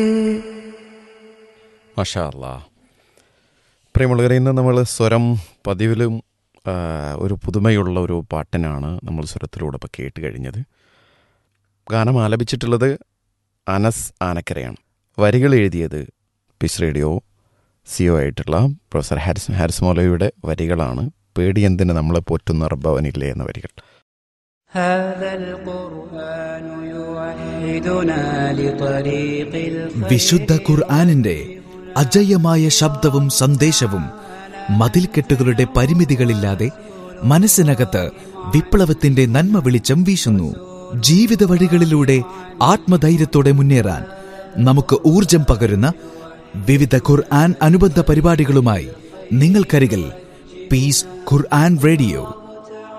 മഷാ അല്ലാ പ്രിയമുള്ളവരെ ഇന്ന് നമ്മൾ സ്വരം പതിവിലും ആ, ഒരു പുതുമയുള്ള ഒരു പാട്ടിനാണ് നമ്മൾ സ്വരത്തിലൂടെ ഇപ്പോൾ കേട്ട് കഴിഞ്ഞത് ഗാനം ആലപിച്ചിട്ടുള്ളത് അനസ് ആനക്കരയാണ് വരികൾ എഴുതിയത് പിസ് റേഡിയോ സിഒ ആയിട്ടുള്ള പ്രൊഫസർ ഹാരിസ് ഹാരിസ് മൗലവിയുടെ വരികളാണ് പേടിയെന്തിന് നമ്മളെ പോറ്റുന്ന റബ്ബവനില്ലേ എന്ന വരികൾ هذا القرآن يوحدنا لطريق الخير വിശുദ്ധ ഖുർആാനിന്റെ അജയ്യമായ ശബ്ദവും സന്ദേശവും മതിൽക്കെട്ടുകളുടെ പരിമിതികളില്ലാതെ മനസ്സിനകത്ത് വിപ്ലവത്തിന്റെ നന്മ വെളിച്ചം വീശുന്നു ജീവിത വഴികളിലൂടെ ആത്മധൈര്യത്തോടെ മുന്നേറാൻ നമുക്ക് ഊർജം പകരുന്ന വിവിധ ഖുർആൻ അനുബന്ധ പരിപാടികളുമായി നിങ്ങൾക്കരികിൽ പീസ് ഖുർആൻ റേഡിയോ